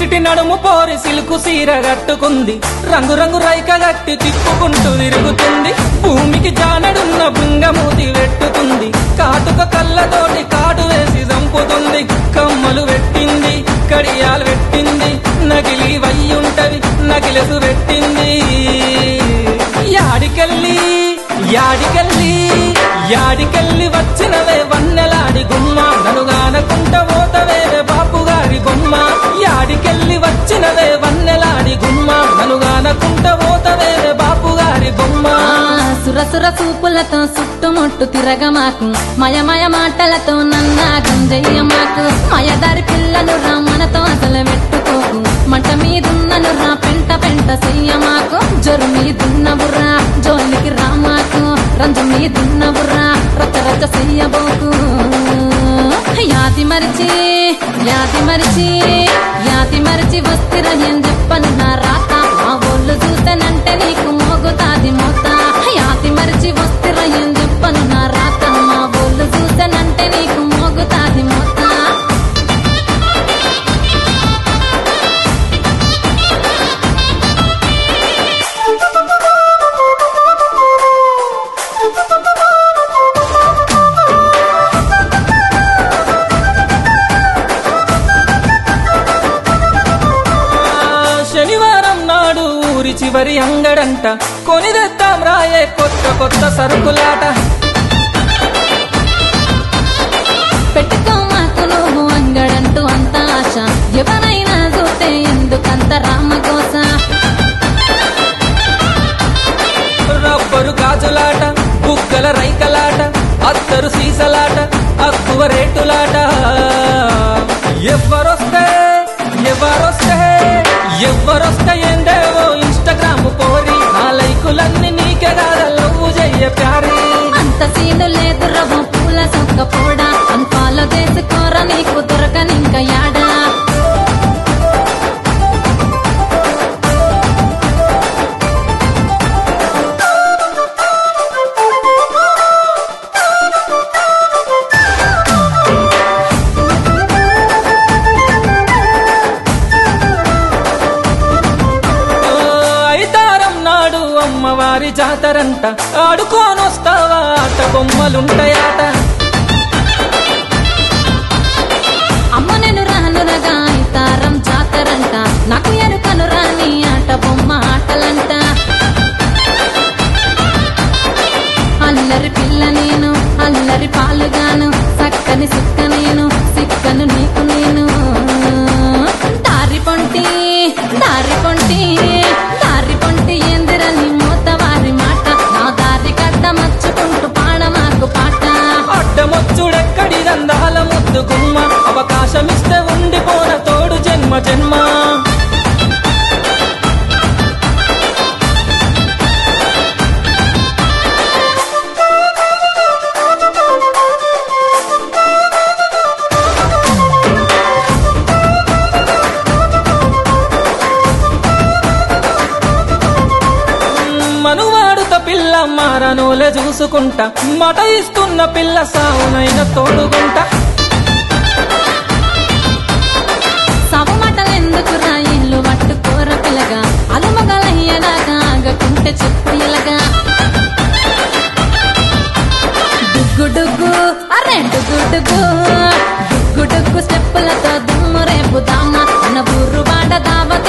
చిట్టి నడుము పోరి సిలుకు సీర కట్టుకుంది రంగు రంగు రైక గట్టి తిప్పుకుంటూ తిరుగుతుంది భూమికి జానడున్న బృంగమూతి వెట్టుతుంది కాటుక కళ్ళతోటి కాటు వేసి చంపుతుంది కమ్మలు పెట్టింది కడియాలు పెట్టింది నకిలి వయ్యుంటది నకిలెసు పెట్టింది యాడికెళ్ళి యాడికెళ్ళి యాడికెళ్ళి వచ్చినవే వన్నెలాడి గుమ్మ ననుగానకుంట పోతవేవే బాపు గారి బొమ్మ యాడికెళ్ళి వచ్చినవే వన్నెలాడి గుమ్మ ననుగానకుంట పోతవేవే బాపు గారి బొమ్మ ఆ, సురసుర చూపులతో చుట్టుముట్టు తిరగమాకు మయమయ మాటలతో నన్నాగం చెయ్యమాకు మయదారి పిల్లలు రా మనతో అసలు పెట్టుకోకు మంట మీదున్నను రా పెంట పెంట చెయ్యమాకు జొరు మీదున్నవురా జోలికి రామాకు రంజు మీదున్నవురా రచ్చ రచ్చ చెయ్యబోకు యాది మరిచి యాది మరిచి యాది మరిచి వస్తిర ఏం చెప్పను నా రాత మా ఒళ్ళు చూసానంటే నీకు మోగుతాది మోత యాది మరిచి వస్తిర ఏం చెప్పను నా రాత మా ఒళ్ళు చూసానంటే నీకు మోగుతాది మోత శనివారం నాడు ఊరి చివరి అంగడంట కొనిదెత్తాం రాయే కొత్త కొత్త సరుకులాట పెట్టుకో మాకు నువ్వు అంగడంటూ అంత ఆశ ఎవరైనా చూస్తే ఎందుకంత రామకోస రబ్బరు గాజులాట బుగ్గల రైకలాట అత్తరు సీసలాట అక్కువ రేటులాట ఎవరొస్తే ఎవరొస్తే ఎవరొస్తే ఏందేవో ఇన్స్టాగ్రామ్ పోరి నా లైకులన్నీ నీకే కాదా లవ్వు చెయ్య ప్యారీ అంత సీను లేదు రవ్వ పూల సొక్క పోడా అంతాలో చేసుకోరా నీకు దొరకనింక యాడా ఓ, ఐతారం నాడు అమ్మవారి జాతరంట ఆడుకోనొస్తావా ఆట బొమ్మలుంటాయాట అమ్మ నేను రాను రగా తారం జాతరంట నాకు ఎరుకను రాని ఆట బొమ్మ ఆటలంట అల్లరి పిల్ల నేను అల్లరి పాలుగాను చక్కని సుక్క నేను సిక్కను నీకు నేను దారి పొంటి దారి పొంటి దారి పొంటి ఏందిరని మూతవారి మాట నా దారి కట్ట మచ్చుకుంటూ పాడమాకు పాట అడ్డమొచ్చుడెక్కడి దందాల ముద్దు గుమ్మ అవకాశమిస్తే ఉండిపోన తోడు జన్మ జన్మ మనువాడుత పిల్ల మారనోలే చూసుకుంటా మట ఇస్తున్న పిల్ల సావునైన తోడుగుంటా సభ మాటలెందుకు రా ఇల్లు పట్టుకోర పిల్లగా అలుమగలయ్యదాకా ఆగకుంటే చెప్పు ఇలాగా డుగ్గు డుగ్గు అరే డుగ్గు డుగ్గు డుగ్గు డుగ్గు స్టెప్పులతో దుమ్ము రేపు దామ మన ఊరు వాడ దావ